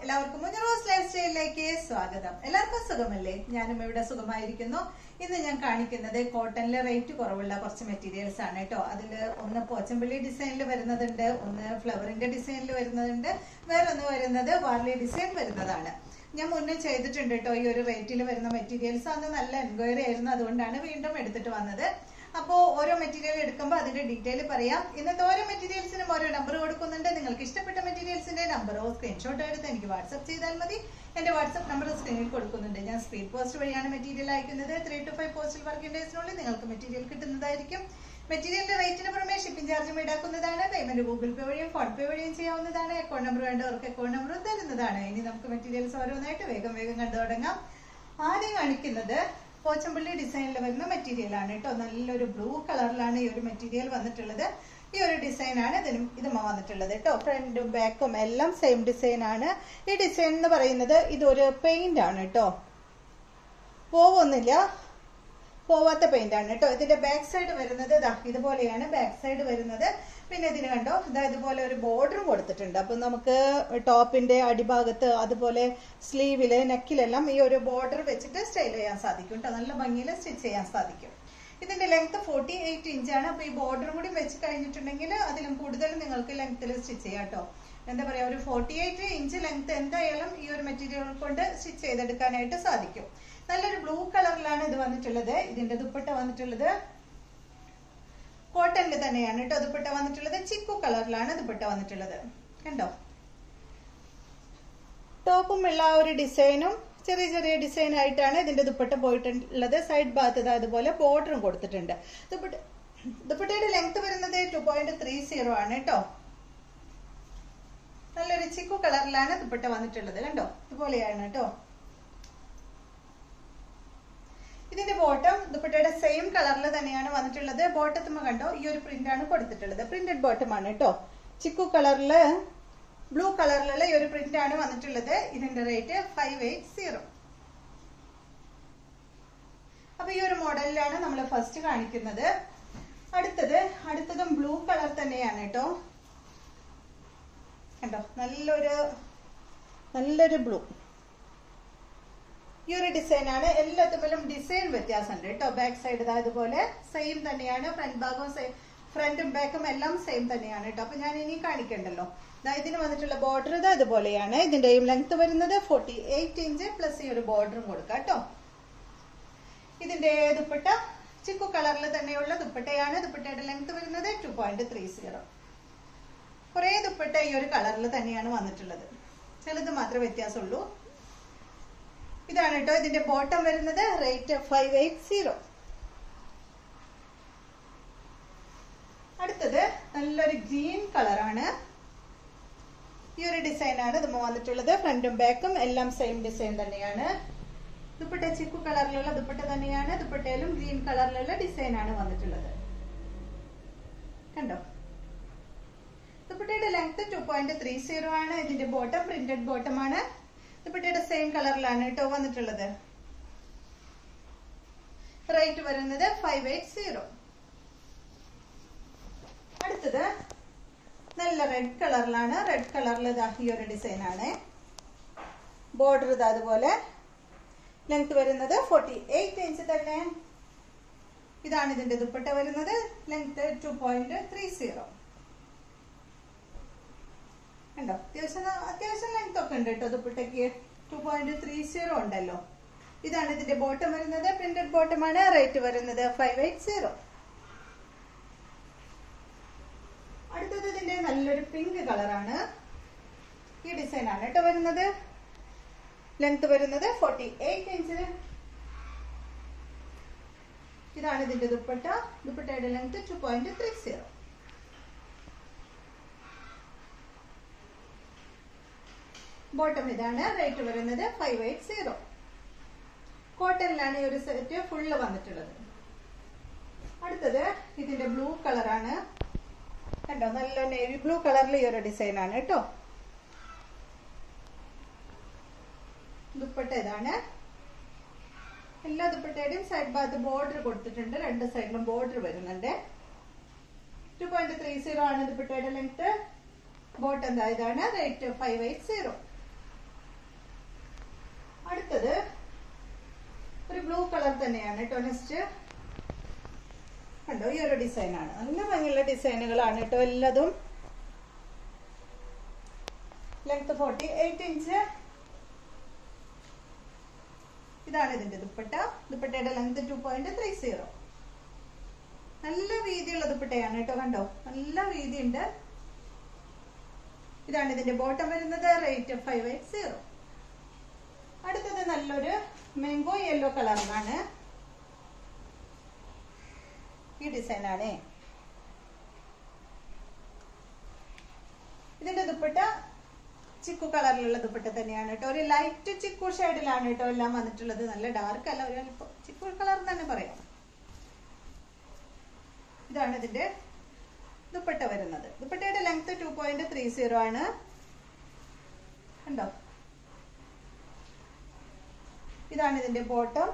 എല്ലാവർക്കും മുഞ്ഞറോസ് ലൈഫ് സ്റ്റൈലിലേക്ക് സ്വാഗതം എല്ലാവർക്കും സുഖമല്ലേ ഞാനും ഇവിടെ സുഖമായിരിക്കുന്നു ഇന്ന് ഞാൻ കാണിക്കുന്നത് കോട്ടണിലെ റേറ്റ് കുറവുള്ള കുറച്ച് മെറ്റീരിയൽസ് ആണ് കേട്ടോ അതിൽ ഒന്ന് പോച്ചമ്പള്ളി ഡിസൈനിൽ വരുന്നതുണ്ട് ഒന്ന് ഫ്ലവറിന്റെ ഡിസൈനിൽ വരുന്നതുണ്ട് വേറൊന്ന് വരുന്നത് വാർലി ഡിസൈൻ വരുന്നതാണ് ഞാൻ മുന്നേ ചെയ്തിട്ടുണ്ട് കേട്ടോ ഈ ഒരു റേറ്റിൽ വരുന്ന മെറ്റീരിയൽസ് അന്ന് നല്ല എൻക്വയറി ആയിരുന്നു അതുകൊണ്ടാണ് വീണ്ടും എടുത്തിട്ട് വന്നത് അപ്പോൾ ഓരോ മെറ്റീരിയൽ എടുക്കുമ്പോൾ അതിന്റെ ഡീറ്റെയിൽ പറയാം ഇന്നത്തെ ഓരോ മെറ്റീരിയൽസിനും ഓരോ നമ്പർ കൊടുക്കുന്നുണ്ട് നിങ്ങൾക്ക് ഇഷ്ടപ്പെട്ട മെറ്റീരിയൽസിന്റെ നമ്പറോ സ്ക്രീൻഷോട്ടോ എടുത്ത് എനിക്ക് വാട്സപ്പ് ചെയ്താൽ മതി എന്റെ വാട്സപ്പ് നമ്പർ സ്ക്രീനിൽ കൊടുക്കുന്നുണ്ട് ഞാൻ സ്പീഡ് പോസ്റ്റ് വഴിയാണ് മെറ്റീരിയൽ അയക്കുന്നത് three two five postal working ഡേയ്സിനുള്ളിൽ നിങ്ങൾക്ക് മെറ്റീരിയൽ കിട്ടുന്നതായിരിക്കും മെറ്റീരിയലിന്റെ റേറ്റിന് പുറമെ ഷിപ്പിംഗ് ചാർജും ഈടാക്കുന്നതാണ് പേയ്മെന്റ് ഗൂഗിൾ പേ വഴിയും ഫോൺ പേ വഴിയും ചെയ്യാവുന്നതാണ് അക്കൗണ്ട് നമ്പർ വേണ്ടവർക്ക് അക്കൗണ്ട് നമ്പറും തരുന്നതാണ് ഇനി നമുക്ക് മെറ്റീരിയൽസ് ഓരോന്നായിട്ട് വേഗം വേഗം കണ്ടു തുടങ്ങാം ആദ്യം കാണിക്കുന്നത് പോച്ചമ്പള്ളി ഡിസൈനിൽ വരുന്ന മെറ്റീരിയൽ ആണ് കേട്ടോ നല്ലൊരു ബ്ലൂ കളറിലാണ് ഈ ഒരു മെറ്റീരിയൽ വന്നിട്ടുള്ളത് ഈ ഒരു ഡിസൈൻ ആണ് ഇതിനും ഇതും വന്നിട്ടുള്ളത് കേട്ടോ ഫ്രണ്ടും ബാക്കും എല്ലാം സെയിം ഡിസൈൻ ആണ് ഈ ഡിസൈൻ എന്ന് പറയുന്നത് ഇതൊരു പെയിന്റ് ആണ് കേട്ടോ പോവൊന്നുമില്ല പോവാത്ത പെയിന്റ് ആണ് കേട്ടോ ഇതിന്റെ ബാക്ക് സൈഡ് വരുന്നത് ഇതാ ഇതുപോലെയാണ് ബാക്ക് സൈഡ് വരുന്നത് പിന്നെ ഇതിന് കണ്ടോ ഇതാ ഇതുപോലെ ഒരു ബോർഡറും കൊടുത്തിട്ടുണ്ട് അപ്പൊ നമുക്ക് ടോപ്പിന്റെ അടിഭാഗത്ത് അതുപോലെ സ്ലീവില് നെക്കിലെല്ലാം ഈ ഒരു ബോർഡർ വെച്ചിട്ട് സ്റ്റൈൽ ചെയ്യാൻ സാധിക്കും കേട്ടോ നല്ല ഭംഗിയിൽ സ്റ്റിച്ച് ചെയ്യാൻ സാധിക്കും ഇതിന്റെ ലെങ്ത് ഫോർട്ടി എയ്റ്റ് ഇഞ്ചാണ് അപ്പൊ ഈ ബോർഡറും കൂടി വെച്ച് കഴിഞ്ഞിട്ടുണ്ടെങ്കിൽ അതിലും കൂടുതൽ നിങ്ങൾക്ക് ലെങ്ത്തിൽ സ്റ്റിച്ച് ചെയ്യാം കേട്ടോ എന്താ പറയാ ഒരു ഫോർട്ടി എയ്റ്റ് ഇഞ്ച് ലെങ്ത് എന്തായാലും ഈ ഒരു മെറ്റീരിയൽ കൊണ്ട് സ്റ്റിച്ച് ചെയ്തെടുക്കാനായിട്ട് സാധിക്കും നല്ലൊരു ബ്ലൂ കളറിലാണ് ഇത് വന്നിട്ടുള്ളത് ഇതിന്റെ ദുപ്പട്ട വന്നിട്ടുള്ളത് കോട്ടണിൽ തന്നെയാണ് കേട്ടോ ദുപ്പട്ട വന്നിട്ടുള്ളത് ചിക്കു കളറിലാണ് ദുപ്പട്ട വന്നിട്ടുള്ളത് കണ്ടോ ടോപ്പും ഉള്ള ആ ഒരു ഡിസൈനും ചെറിയ ചെറിയ ഡിസൈൻ ആയിട്ടാണ് ഇതിന്റെ ദുപ്പട്ട പോയിട്ടുള്ളത് സൈഡ് ഭാഗത്ത് അതുപോലെ ബോർഡറും കൊടുത്തിട്ടുണ്ട് ദുപ്പട്ട ദുപ്പട്ടയുടെ ലെങ്ത് വരുന്നത് ടു പോയിന്റ് ത്രീ സീറോ ആണ് കേട്ടോ നല്ലൊരു ചിക്കു കളറിലാണ് ദുപ്പട്ട വന്നിട്ടുള്ളത് കണ്ടോ ഇതുപോലെയാണ് കേട്ടോ ഇതിന്റെ ബോട്ടം ദുപ്പട്ടയുടെ സെയിം കളറിൽ തന്നെയാണ് വന്നിട്ടുള്ളത് ബോട്ടത്തുമ്മ കണ്ടോ ഈ ഒരു പ്രിന്റ് ആണ് കൊടുത്തിട്ടുള്ളത് പ്രിന്റഡ് ബോട്ടം ആണ് കേട്ടോ ചിക്കു കളറില് ബ്ലൂ കളറിലുള്ള ഈ ഒരു പ്രിന്റ് ആണ് വന്നിട്ടുള്ളത് ഇതിന്റെ റേറ്റ് ഫൈവ് എയ്റ്റ് സീറോ അപ്പൊ ഈ ഒരു മോഡലിലാണ് നമ്മൾ ഫസ്റ്റ് കാണിക്കുന്നത് അടുത്തത് അടുത്തതും ബ്ലൂ കളർ തന്നെയാണ് കേട്ടോ കണ്ടോ നല്ലൊരു നല്ലൊരു ബ്ലൂ ഈ ഒരു ഡിസൈൻ ആണ് എല്ലാത്തിലും ഡിസൈൻ വ്യത്യാസമുണ്ട് കേട്ടോ ബാക്ക് സൈഡ് ഇതാ ഇതുപോലെ സെയിം തന്നെയാണ് ഫ്രണ്ട് ഭാഗവും ഫ്രണ്ടും ബാക്കും എല്ലാം സെയിം തന്നെയാണ് കേട്ടോ അപ്പൊ ഞാൻ ഇനി കാണിക്കണ്ടല്ലോ ഇതിന് വന്നിട്ടുള്ള ബോർഡർ ഇതാ ഇതുപോലെയാണ് ഇതിന്റെയും ലെങ്ത് വരുന്നത് ഫോർട്ടി എയ്റ്റ് ഇഞ്ച് പ്ലസ് ഈ ഒരു ബോർഡറും കൊടുക്കാം കേട്ടോ ഇതിന്റെ ദുപ്പട്ട ചിക്കു കളറിൽ തന്നെയുള്ള ദുപ്പട്ടയാണ് ദുപ്പട്ടയുടെ ലെങ്ത് വരുന്നത് ടു പോയിന്റ് ത്രീ സീറോ കുറെ ദുപ്പട്ട ഈ ഒരു കളറിൽ തന്നെയാണ് വന്നിട്ടുള്ളത് ചിലത് മാത്രമേ വ്യത്യാസമുള്ളൂ ഇതാണ് കേട്ടോ ഇതിന്റെ ബോട്ടം വരുന്നത് റേറ്റ് ഫൈവ് എയ്റ്റ് സീറോ അടുത്തത് നല്ലൊരു ഗ്രീൻ കളറാണ് ഈ ഒരു ഡിസൈൻ ആണ് ഇത് വന്നിട്ടുള്ളത് ഫ്രണ്ടും ബാക്കും എല്ലാം സെയിം ഡിസൈൻ തന്നെയാണ് ദുപ്പട്ട ചിക്കു കളറിലുള്ള ദുപ്പട്ട തന്നെയാണ് ദുപ്പട്ടയിലും ഗ്രീൻ കളറിലുള്ള ഡിസൈൻ ആണ് വന്നിട്ടുള്ളത് കണ്ടോ ദുപ്പട്ടയുടെ length two point three zero ആണ് ഇതിന്റെ ബോട്ടം പ്രിന്റഡ് ബോട്ടം ആണ് ദുപ്പട്ടയുടെ സെയിം കളറിലാണ് കേട്ടോ വന്നിട്ടുള്ളത് റേറ്റ് വരുന്നത് ഫൈവ് എയ്റ്റ് സീറോ അടുത്തത് നല്ല റെഡ് കളറിലാണ് റെഡ് കളറിൽ ഇതാ ഈ ഒരു ഡിസൈൻ ആണ് ബോർഡർ ഇതാ അതുപോലെ ലെങ്ത് വരുന്നത് ഫോർട്ടി എയ്റ്റ് ഇഞ്ച് തന്നെ ഇതാണ് ഇതിന്റെ ദുപ്പട്ട വരുന്നത് length two point three zero ഉണ്ടോ അത്യാവശ്യം അത്യാവശ്യം ലെങ്ത് ഒക്കെ ഉണ്ട് കേട്ടോ ദുപ്പട്ടയ്ക്ക് ടു പോയിന്റ് ത്രീ സീറോ ഉണ്ടല്ലോ ഇതാണ് ഇതിന്റെ ബോട്ടം വരുന്നത് പ്രിന്റഡ് ബോട്ടം ആണ് റേറ്റ് വരുന്നത് ഫൈവ് എയ്റ്റ് സീറോ അടുത്തത് ഇതിന്റെ നല്ലൊരു പിങ്ക് കളറാണ് ഈ ഡിസൈൻ ആണ് കേട്ടോ വരുന്നത് ലെങ്ത് വരുന്നത് ഫോർട്ടി എയ്റ്റ് ഇഞ്ച് ഇതാണ് ഇതിന്റെ ദുപ്പട്ട ദുപ്പട്ടയുടെ length two point three zero bottom ഇതാണ് റേറ്റ് വരുന്നത് ഫൈവ് എയ്റ്റ് സീറോ കോട്ടണിലാണ് ഈ ഒരു സെറ്റ് ഫുള്ള് വന്നിട്ടുള്ളത് അടുത്തത് ഇതിന്റെ ബ്ലൂ കളറാണ് കണ്ടോ നല്ല നേവി ബ്ലൂ കളറിൽ ഈ ഒരു ഡിസൈൻ ആണ് കേട്ടോ ദുപ്പട്ട ഇതാണ് എല്ലാ ദുപ്പട്ടയുടെയും സൈഡ് ഭാഗത്ത് ബോർഡർ കൊടുത്തിട്ടുണ്ട് രണ്ട് സൈഡിലും ബോർഡർ വരുന്നുണ്ട് ടു പോയിന്റ് ത്രീ സീറോ ആണ് ദുപ്പട്ടയുടെ ലെങ്ത് ബോട്ടം ഇതാണ് റേറ്റ് ഫൈവ് എയ്റ്റ് സീറോ അടുത്തത് ഒരു ബ്ലൂ കളർ തന്നെയാണ് കേട്ടോ നെക്സ്റ്റ് കണ്ടോ ഈ ഒരു ഡിസൈൻ ആണ് നല്ല ഭംഗിയുള്ള ഡിസൈനുകളാണ് കേട്ടോ എല്ലാതും ലെങ്ത് ഫോർട്ടി എയ്റ്റ് ഇഞ്ച് ഇതാണ് ഇതിന്റെ ദുപ്പട്ട ദുപ്പട്ടയുടെ length two point three zero നല്ല വീതിയുള്ള ദുപ്പട്ടയാണ് കേട്ടോ കണ്ടോ നല്ല വീതിയുണ്ട് ഇതാണ് ഇതിന്റെ ബോട്ടം വരുന്നത് റേറ്റ് ഫൈവ് എയ്റ്റ് സീറോ അടുത്തത് നല്ലൊരു മാംഗോ യെല്ലോ കളറിലാണ് ഈ ഡിസൈൻ ആണേ ഇതിന്റെ ദുപ്പട്ട ചിക്കു കളറിലുള്ള ദുപ്പട്ട തന്നെയാണ് കേട്ടോ ഒരു ലൈറ്റ് ചിക്കു ഷെയ്ഡിലാണ് കേട്ടോ എല്ലാം വന്നിട്ടുള്ളത് നല്ല ഡാർക്ക് അല്ല ഒരു അല്പം ചിക്കു കളർ തന്നെ പറയാം ഇതാണ് ഇതിന്റെ ദുപ്പട്ട വരുന്നത് ദുപ്പട്ടയുടെ length two point three zero ആണ് കണ്ടോ ഇതാണ് ഇതിന്റെ ബോട്ടം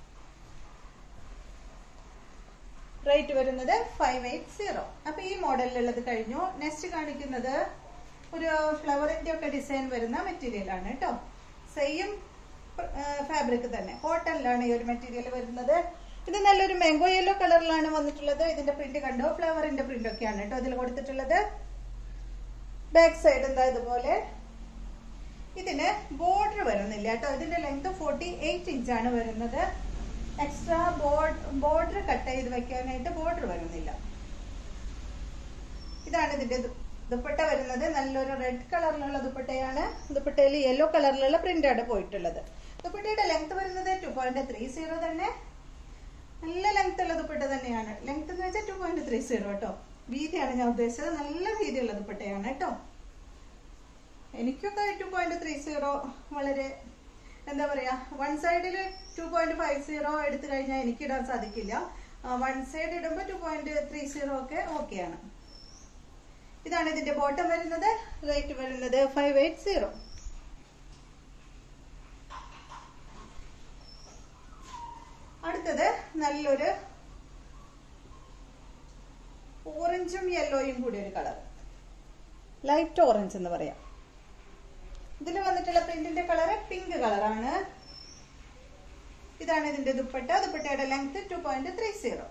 റേറ്റ് വരുന്നത് ഫൈവ് എയ്റ്റ് സീറോ അപ്പൊ ഈ മോഡലിലുള്ളത് കഴിഞ്ഞു നെക്സ്റ്റ് കാണിക്കുന്നത് ഒരു ഫ്ലവറിന്റെ ഒക്കെ ഡിസൈൻ വരുന്ന മെറ്റീരിയൽ ആണ് കേട്ടോ സെയിം ഫാബ്രിക് തന്നെ കോട്ടണിലാണ് ഈ ഒരു മെറ്റീരിയൽ വരുന്നത് ഇത് നല്ലൊരു മാംഗോ യെല്ലോ കളറിലാണ് വന്നിട്ടുള്ളത് ഇതിന്റെ പ്രിന്റ് കണ്ടോ ഫ്ലവറിന്റെ പ്രിന്റ് ഒക്കെയാണ് കേട്ടോ ഇതിൽ കൊടുത്തിട്ടുള്ളത് ബാക്ക് സൈഡ് എന്താ ഇതുപോലെ ഇതിന് ബോർഡർ വരുന്നില്ല കേട്ടോ ഇതിന്റെ ലെങ്ത് ഫോർട്ടി എയ്റ്റ് ഇഞ്ചാണ് വരുന്നത് എക്സ്ട്രാ ബോർഡർ കട്ട് ചെയ്ത് വെക്കാനായിട്ട് ബോർഡർ വരുന്നില്ല ഇതാണ് ഇതിന്റെ ദു- ദുപ്പട്ട വരുന്നത് നല്ലൊരു റെഡ് കളറിലുള്ള ദുപ്പട്ടയാണ് ദുപ്പട്ടയിൽ യെല്ലോ കളറിലുള്ള പ്രിന്റാണ് പോയിട്ടുള്ളത് ദുപ്പട്ടയുടെ ലെങ്ത് വരുന്നത് ടു പോയിന്റ് ത്രീ സീറോ തന്നെ നല്ല ലെങ്ത് ഉള്ള ദുപ്പട്ട തന്നെയാണ് ലെങ്ത് എന്ന് വെച്ചാൽ ടു പോയിന്റ് ത്രീ സീറോ കേട്ടോ വീതിയാണ് ഞാൻ ഉദ്ദേശിച്ചത് നല്ല വീതിയുള്ള ദുപ്പട്ടയാണ് കേട്ടോ എനിക്കൊക്കെ ടു പോയിന്റ് ത്രീ സീറോ വളരെ എന്താ പറയാ വൺ സൈഡിൽ ടു പോയിന്റ് ഫൈവ് സീറോ എടുത്തു കഴിഞ്ഞാൽ എനിക്ക് ഇടാൻ സാധിക്കില്ല വൺ സൈഡ് ഇടുമ്പോൾ ടു പോയിന്റ് ത്രീ സീറോ ഒക്കെ ഓക്കെയാണ് ഇതാണ് ഇതിന്റെ ബോട്ടം വരുന്നത് റേറ്റ് വരുന്നത് ഫൈവ് എയ്റ്റ് സീറോ അടുത്തത് നല്ലൊരു ഓറഞ്ചും യെല്ലോയും കൂടി ഒരു കളർ ലൈറ്റ് ഓറഞ്ച് എന്ന് പറയാം ഇതിൽ വന്നിട്ടുള്ള പ്രിന്റിന്റെ കളർ പിങ്ക് കളറാണ് ഇതാണ് ഇതിന്റെ ദുപ്പട്ട ദുപ്പട്ടയുടെ length two point three zero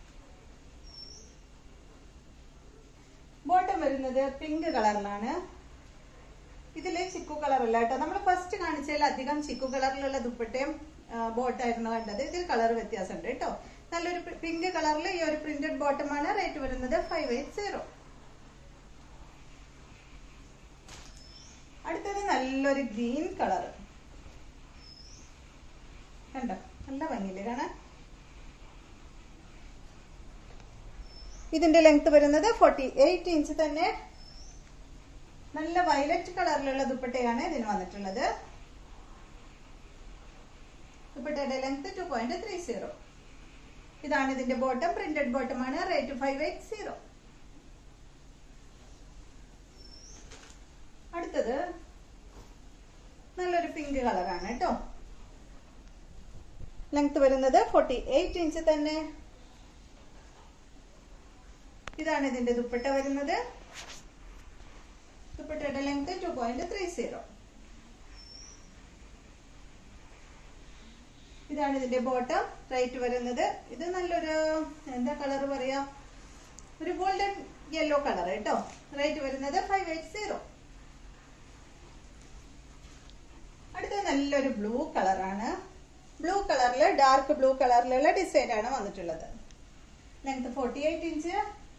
bottom വരുന്നത് പിങ്ക് കളറിലാണ് ഇതില് ചിക്കു കളർ അല്ല കേട്ടോ നമ്മൾ ഫസ്റ്റ് കാണിച്ചതിൽ അധികം ചിക്കു കളറിലുള്ള ദുപ്പട്ടയും ബോട്ടായിരുന്നു കണ്ടത് ഇതിൽ കളർ വ്യത്യാസമുണ്ട് കേട്ടോ നല്ലൊരു പിങ്ക് കളറിൽ ഈ ഒരു പ്രിന്റഡ് ബോട്ടമാണ് റേറ്റ് വരുന്നത് ഫൈവ് എയ്റ്റ് സീറോ അടുത്തത് നല്ലൊരു ഗ്രീൻ കളർ കണ്ടോ നല്ല ഭംഗിയില്ലേ കാണാൻ ഇതിന്റെ ലെങ്ത് വരുന്നത് ഫോർട്ടി എയ്റ്റ് ഇഞ്ച് തന്നെ നല്ല വയലറ്റ് കളറിലുള്ള ദുപ്പട്ടയാണ് ഇതിന് വന്നിട്ടുള്ളത് ദുപ്പട്ടയുടെ length two point three zero ഇതാണ് ഇതിന്റെ ബോട്ടം പ്രിന്റഡ് ബോട്ടമാണ് റേറ്റ് ഫൈവ് എയ്റ്റ് സീറോ അടുത്തത് നല്ലൊരു പിങ്ക് കളറാണ് കേട്ടോ ലെങ്ത് വരുന്നത് ഫോർട്ടി എയ്റ്റ് ഇഞ്ച് തന്നെ ഇതാണ് ഇതിന്റെ ദുപ്പട്ട വരുന്നത് ദുപ്പട്ടയുടെ length two point three zero ഇതാണ് ഇതിന്റെ ബോട്ടം റേറ്റ് വരുന്നത് ഇത് നല്ലൊരു എന്താ കളർ പറയാ ഒരു ഗോൾഡൻ യെല്ലോ കളർ കേട്ടോ റേറ്റ് വരുന്നത് ഫൈവ് എയ്റ്റ് സീറോ അടുത്തത് നല്ലൊരു ബ്ലൂ കളറാണ് ബ്ലൂ കളറിൽ ഡാർക്ക് ബ്ലൂ കളറിലുള്ള ഡിസൈൻ ആണ് വന്നിട്ടുള്ളത് length forty eight inch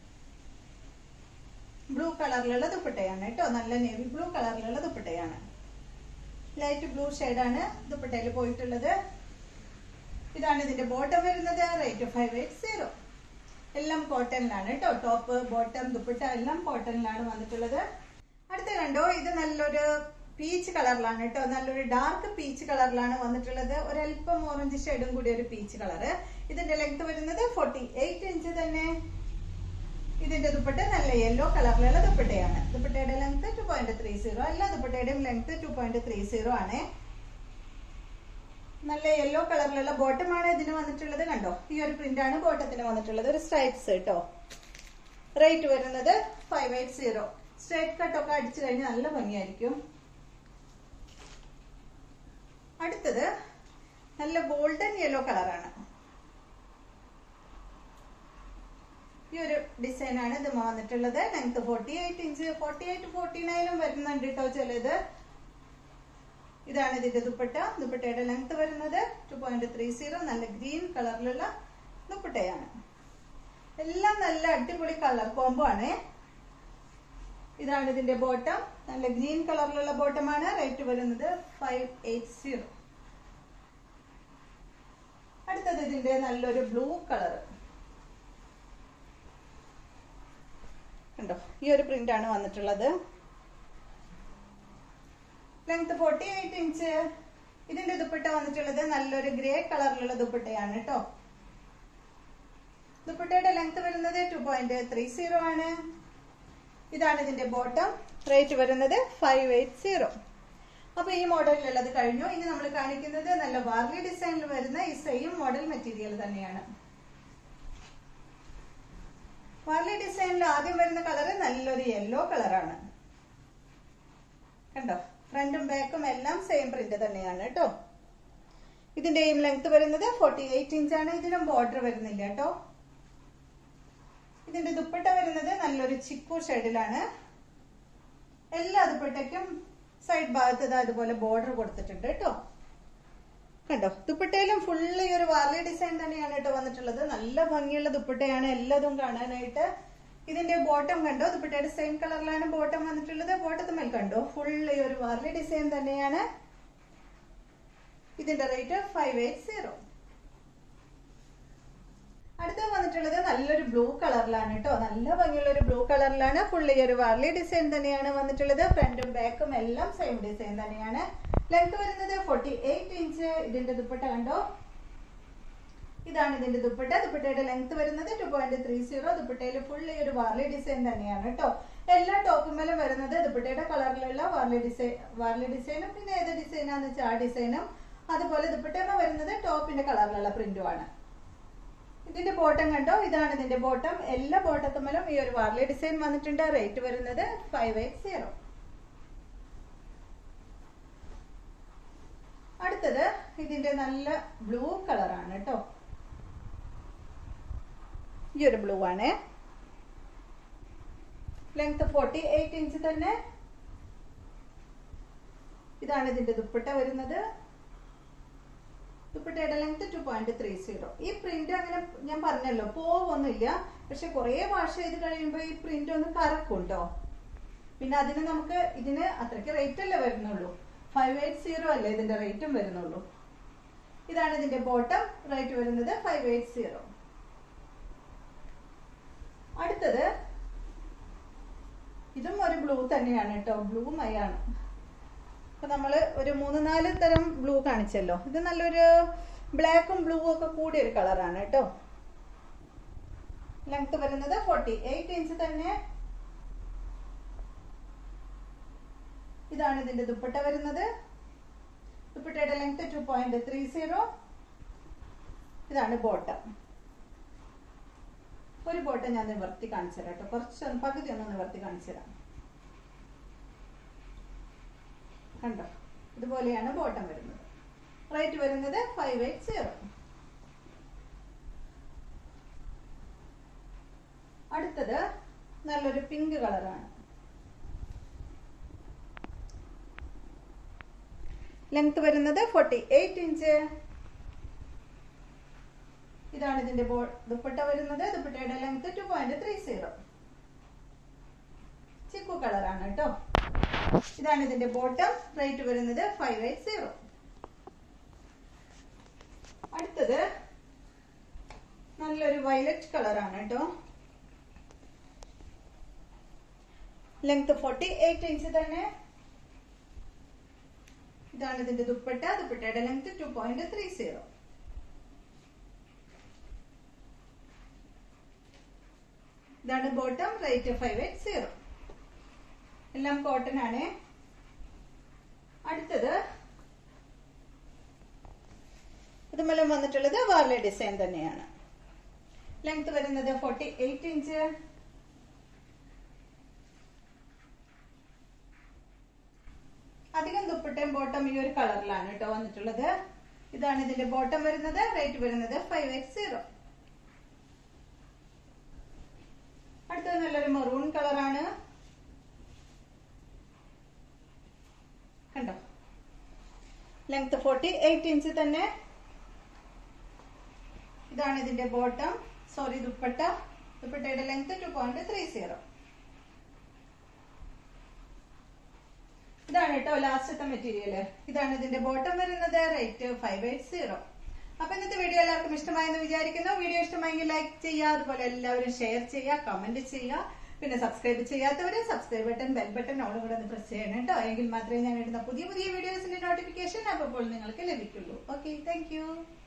blue കളറിലുള്ള ദുപ്പട്ടയാണ് കേട്ടോ നല്ല നേവി ബ്ലൂ കളറിലുള്ള ദുപ്പട്ടയാണ് ലൈറ്റ് ബ്ലൂ ഷെയ്ഡാണ് ദുപ്പട്ടയിൽ പോയിട്ടുള്ളത് ഇതാണ് ഇതിന്റെ ബോട്ടം വരുന്നത് റേറ്റ് ഫൈവ് എയ്റ്റ് സീറോ എല്ലാം കോട്ടണിലാണ് കേട്ടോ ടോപ്പ് ബോട്ടം ദുപ്പട്ട എല്ലാം കോട്ടണിലാണ് വന്നിട്ടുള്ളത് അടുത്ത കണ്ടോ ഇത് നല്ലൊരു പീച്ച് കളറിലാണ് കേട്ടോ നല്ലൊരു ഡാർക്ക് പീച്ച് കളറിലാണ് വന്നിട്ടുള്ളത് ഒരല്പം ഓറഞ്ച് ഷെയ്ഡും കൂടി ഒരു പീച്ച് കളറ് ഇതിന്റെ ലെങ്ത് വരുന്നത് ഫോർട്ടി എയ്റ്റ് ഇഞ്ച് തന്നെ ഇതിന്റെ ദുപ്പട്ട നല്ല യെല്ലോ കളറിലുള്ള ദുപ്പട്ടയാണ് ദുപ്പട്ടയുടെ length two point three zero എല്ലാ ദുപ്പട്ടയുടെയും length two point three zero ആണ് നല്ല യെല്ലോ കളറിലുള്ള ബോട്ടമാണ് ഇതിന് വന്നിട്ടുള്ളത് കണ്ടോ ഈ ഒരു പ്രിന്റ് ആണ് ബോട്ടത്തിന് വന്നിട്ടുള്ളത് ഒരു സ്ട്രൈപ്സ് കേട്ടോ റേറ്റ് വരുന്നത് ഫൈവ് എയ്റ്റ് സീറോ സ്ട്രൈറ്റ് കട്ടൊക്കെ അടിച്ചു കഴിഞ്ഞാൽ നല്ല ഭംഗിയായിരിക്കും അടുത്തത് നല്ല ഗോൾഡൻ യെല്ലോ കളറാണ് ഈ ഒരു ഡിസൈൻ ആണ് ഇത് വന്നിട്ടുള്ളത് length forty eight inch forty eight forty നയനും വരുന്നുണ്ട് കേട്ടോ ചിലത് ഇതാണ് ഇതിന്റെ ദുപ്പട്ട ദുപ്പട്ടയുടെ ലെങ്ത് വരുന്നത് ടു പോയിന്റ് ത്രീ സീറോ നല്ല ഗ്രീൻ കളറിലുള്ള ദുപ്പട്ടയാണ് എല്ലാം നല്ല അടിപൊളി കളർ കോംബോ ആണ് ഇതാണ് ഇതിന്റെ ബോട്ടം നല്ല ഗ്രീൻ കളറിലുള്ള ബോട്ടമാണ് റേറ്റ് വരുന്നത് ഫൈവ് എയ്റ്റ് സീറോ അടുത്തത് ഇതിന്റെ നല്ലൊരു ബ്ലൂ കളർ കണ്ടോ ഈ ഒരു പ്രിന്റ് ആണ് വന്നിട്ടുള്ളത് ലെങ്ത് ഫോർട്ടി എയ്റ്റ് ഇഞ്ച് ഇതിന്റെ ദുപ്പട്ട വന്നിട്ടുള്ളത് നല്ലൊരു ഗ്രേ കളറിലുള്ള ദുപ്പട്ടയാണ് കേട്ടോ ദുപ്പട്ടയുടെ ലെങ്ത് വരുന്നത് ടു പോയിന്റ് ത്രീ സീറോ ആണ് ഇതാണ് ഇതിന്റെ ബോട്ടം റേറ്റ് വരുന്നത് ഫൈവ് എയ്റ്റ് സീറോ അപ്പൊ ഈ മോഡലിലുള്ളത് കഴിഞ്ഞു ഇനി നമ്മൾ കാണിക്കുന്നത് നല്ല വാർലി ഡിസൈനിൽ വരുന്ന ഈ സെയിം മോഡൽ മെറ്റീരിയൽ തന്നെയാണ് വാർലി ഡിസൈനിൽ ആദ്യം വരുന്ന കളർ നല്ലൊരു യെല്ലോ കളറാണ് കണ്ടോ ഫ്രണ്ടും ബാക്കും എല്ലാം സെയിം പ്രിന്റ് തന്നെയാണ് കേട്ടോ ഇതിന്റെയും ലെങ്ത് വരുന്നത് ഫോർട്ടി എയ്റ്റ് ഇഞ്ചാണ് ഇതിനും ബോർഡർ വരുന്നില്ല കേട്ടോ ഇതിന്റെ ദുപ്പട്ട വരുന്നത് നല്ലൊരു ചിക്കു ഷെയ്ഡിലാണ് എല്ലാ ദുപ്പട്ടയ്ക്കും സൈഡ് ഭാഗത്ത് ഇതാ ഇതുപോലെ ബോർഡർ കൊടുത്തിട്ടുണ്ട് കേട്ടോ കണ്ടോ ദുപ്പട്ടയിലും ഫുള്ള് ഈ ഒരു വാർലി ഡിസൈൻ തന്നെയാണ് കേട്ടോ വന്നിട്ടുള്ളത് നല്ല ഭംഗിയുള്ള ദുപ്പട്ടയാണ് എല്ലാതും കാണാനായിട്ട് ഇതിന്റെ ബോട്ടം കണ്ടോ ദുപ്പട്ടയുടെ സെയിം കളറിലാണ് ബോട്ടം വന്നിട്ടുള്ളത് ബോട്ടത്തുമേൽ കണ്ടോ ഫുള്ള് ഈ ഒരു വാർലി ഡിസൈൻ തന്നെയാണ് ഇതിന്റെ റേറ്റ് ഫൈവ് എയ്റ്റ് സീറോ അടുത്ത വന്നിട്ടുള്ളത് നല്ലൊരു ബ്ലൂ കളറിലാണ് കേട്ടോ നല്ല ഭംഗിയുള്ള ഒരു ബ്ലൂ കളറിലാണ് ഫുള്ളി ഒരു വാർലി ഡിസൈൻ തന്നെയാണ് വന്നിട്ടുള്ളത് ഫ്രണ്ടും ബാക്കും എല്ലാം സെയിം ഡിസൈൻ തന്നെയാണ് ലെങ്ത് വരുന്നത് ഫോർട്ടി എയ്റ്റ് ഇഞ്ച് ഇതിന്റെ ദുപ്പട്ട കണ്ടോ ഇതാണ് ഇതിന്റെ ദുപ്പട്ട ദുപ്പട്ടയുടെ ലെങ്ത് വരുന്നത് ടു പോയിന്റ് ത്രീ സീറോ ദുപ്പട്ടയിൽ ഫുള്ളി ഒരു വാർലി ഡിസൈൻ തന്നെയാണ് കേട്ടോ എല്ലാ ടോപ്പുമേലും വരുന്നത് ദുപ്പട്ടയുടെ കളറിലുള്ള വാർലി ഡിസൈൻ വാർലി ഡിസൈനും പിന്നെ ഏത് ഡിസൈനാന്ന് വെച്ചാൽ ആ ഡിസൈനും അതുപോലെ ദുപ്പട്ടമ്മ വരുന്നത് ടോപ്പിന്റെ കളറിലുള്ള പ്രിന്റുമാണ് ഇതിന്റെ ബോട്ടം കണ്ടോ ഇതാണ് ഇതിന്റെ ബോട്ടം എല്ലാ ബോട്ടത്തുമ്മലും ഈ ഒരു വാർലി ഡിസൈൻ വന്നിട്ടുണ്ട് റേറ്റ് വരുന്നത് ഫൈവ് എയ്റ്റ് സീറോ അടുത്തത് ഇതിന്റെ നല്ല ബ്ലൂ കളറാണ് കേട്ടോ ഈ ഒരു ബ്ലൂ ആണ് ലെങ്ത് ഫോർട്ടി എയ്റ്റ് ഇഞ്ച് തന്നെ ഇതാണ് ഇതിന്റെ ദുപ്പട്ട വരുന്നത് ദുപ്പട്ടയുടെ length two point three zero ഈ പ്രിന്റ് അങ്ങനെ ഞാൻ പറഞ്ഞല്ലോ പോവൊന്നുമില്ല പക്ഷെ കുറെ വാഷ് ചെയ്ത് കഴിയുമ്പോൾ ഈ പ്രിന്റ് ഒന്ന് കറക്കും കേട്ടോ പിന്നെ അതിന് നമുക്ക് ഇതിന് അത്രയ്ക്ക് റേറ്റ് അല്ലേ വരുന്നുള്ളൂ ഫൈവ് എയ്റ്റ് സീറോ അല്ലേ ഇതിന്റെ റേറ്റും വരുന്നുള്ളൂ ഇതാണ് ഇതിന്റെ ബോട്ടം റേറ്റ് വരുന്നത് ഫൈവ് എയ്റ്റ് സീറോ അടുത്തത് ഇതും ഒരു ബ്ലൂ തന്നെയാണ് കേട്ടോ ബ്ലൂ മയാണ് അപ്പൊ നമ്മള് ഒരു മൂന്ന് നാല് തരം ബ്ലൂ കാണിച്ചല്ലോ ഇത് നല്ലൊരു ബ്ലാക്കും ബ്ലൂ ഒക്കെ കൂടിയ ഒരു കളറാണ് കേട്ടോ ലെങ്ത് വരുന്നത് ഫോർട്ടി എയ്റ്റ് ഇഞ്ച് തന്നെ ഇതാണ് ഇതിന്റെ ദുപ്പട്ട വരുന്നത് ദുപ്പട്ടയുടെ length two point three zero ഇതാണ് ബോട്ടം ഒരു ബോട്ടം ഞാൻ നിവർത്തി കാണിച്ചു തരാം കേട്ടോ കുറച്ച് പകുതി ഒന്ന് നിവർത്തി കാണിച്ചു തരാം കണ്ടോ ഇതുപോലെയാണ് ബോട്ടം വരുന്നത് റേറ്റ് വരുന്നത് ഫൈവ് എയ്റ്റ് സീറോ അടുത്തത് നല്ലൊരു പിങ്ക് കളറാണ് ലെങ്ത് വരുന്നത് ഫോർട്ടി എയ്റ്റ് ഇഞ്ച് ഇതാണ് ഇതിന്റെ ബോ ദുപ്പട്ട വരുന്നത് ദുപ്പട്ടയുടെ length two point three zero ചിക്കു കളറാണ് കേട്ടോ ഇതാണ് ഇതിന്റെ ബോട്ടം റേറ്റ് വരുന്നത് ഫൈവ് എയ്റ്റ് സീറോ അടുത്തത് നല്ലൊരു വയലറ്റ് കളറാണ് കേട്ടോ ലെങ്ത് ഫോർട്ടി എയ്റ്റ് ഇഞ്ച് തന്നെ ഇതാണ് ഇതിന്റെ ദുപ്പട്ട ദുപ്പട്ടയുടെ length two point three zero ഇതാണ് bottom rate five eight zero എല്ലാം കോട്ടൺ ആണ് അടുത്തത് ഇതുമൂലം വന്നിട്ടുള്ളത് വാർലി ഡിസൈൻ തന്നെയാണ് ലെങ്ത് വരുന്നത് ഫോർട്ടി എയ്റ്റ് ഇഞ്ച് അധികം ദുപ്പട്ടയും ബോട്ടം ഈ ഒരു കളറിലാണ് കേട്ടോ വന്നിട്ടുള്ളത് ഇതാണ് ഇതിന്റെ ബോട്ടം വരുന്നത് റേറ്റ് വരുന്നത് ഫൈവ് എക്സ് സീറോ അടുത്തത് നല്ലൊരു മെറൂൺ കളറാണ് കണ്ടോ ലെങ്ത് ഫോർട്ടി എയ്റ്റ് ഇഞ്ച് തന്നെ ഇതാണ് ഇതിന്റെ ബോട്ടം സോറി ദുപ്പട്ട ദുപ്പട്ടയുടെ length two point three zero ഇതാണ് കേട്ടോ ലാസ്റ്റത്തെ മെറ്റീരിയൽ ഇതാണ് ഇതിന്റെ ബോട്ടം വരുന്നത് റേറ്റ് ഫൈവ് എയ്റ്റ് സീറോ അപ്പൊ ഇന്നത്തെ വീഡിയോ എല്ലാവർക്കും ഇഷ്ടമായെന്ന് വിചാരിക്കുന്നു വീഡിയോ ഇഷ്ടമായെങ്കിൽ ലൈക്ക് ചെയ്യുക അതുപോലെ എല്ലാവരും ഷെയർ ചെയ്യുക കമന്റ് ചെയ്യുക പിന്നെ സബ്സ്ക്രൈബ് ചെയ്യാത്തവര് സബ്സ്ക്രൈബ് ബട്ടൺ ബെൽ ബട്ടൺ ഓളും കൂടെ ഒന്ന് പ്രസ് ചെയ്യണം കേട്ടോ എങ്കിൽ മാത്രമേ ഞാൻ ഇടുന്ന പുതിയ പുതിയ വീഡിയോസിന്റെ നോട്ടിഫിക്കേഷൻ അപ്പോൾ നിങ്ങൾക്ക് ലഭിക്കുള്ളൂ ഓക്കെ താങ്ക്